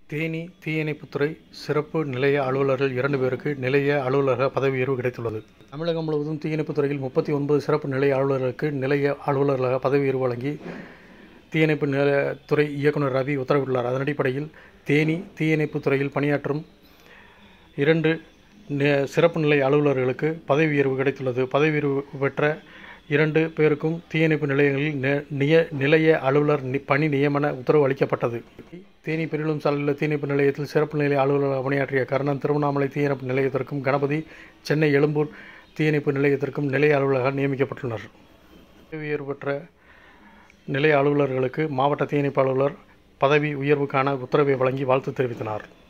தேனி தீயணைப்புத்துறை சிறப்பு நிலைய அலுவலர்கள் இரண்டு பேருக்கு நிலைய அலுவலக பதவி உயர்வு கிடைத்துள்ளது தமிழகம் முழுவதும் தீயணைப்புத் துறையில் முப்பத்தி ஒன்பது சிறப்பு நிலைய அலுவலர்களுக்கு நிலைய அலுவலர்களாக பதவி உயர்வு வழங்கி தீயணைப்பு நில துறை இயக்குனர் ரவி உத்தரவிட்டுள்ளார் அதன் அடிப்படையில் தேனி தீயணைப்புத் துறையில் பணியாற்றும் இரண்டு நி- சிறப்பு நிலை அலுவலர்களுக்கு பதவி உயர்வு கிடைத்துள்ளது பதவி உயர்வு பெற்ற இரண்டு பேருக்கும் தீயணைப்பு நிலையங்களில் நி- நிய நிலைய அலுவலர் நி- பணி நியமன உத்தரவு அளிக்கப்பட்டது தேனி பெரிலும் சாலையில் தீயணைப்பு நிலையத்தில் சிறப்பு நிலைய அலுவலராக பணியாற்றிய கர்ணன் திருவண்ணாமலை தீயணைப்பு நிலையத்திற்கும் கணபதி சென்னை எழும்பூர் தீயணைப்பு நிலையத்திற்கும் நிலைய அலுவலராக நியமிக்கப்பட்டுள்ளனர் பதவி உயர்வு பெற்ற நிலைய அலுவலர்களுக்கு மாவட்ட தீயணைப்பு அலுவலர் பதவி உயர்வுக்கான உத்தரவை வழங்கி வாழ்த்து தெரிவித்தனர்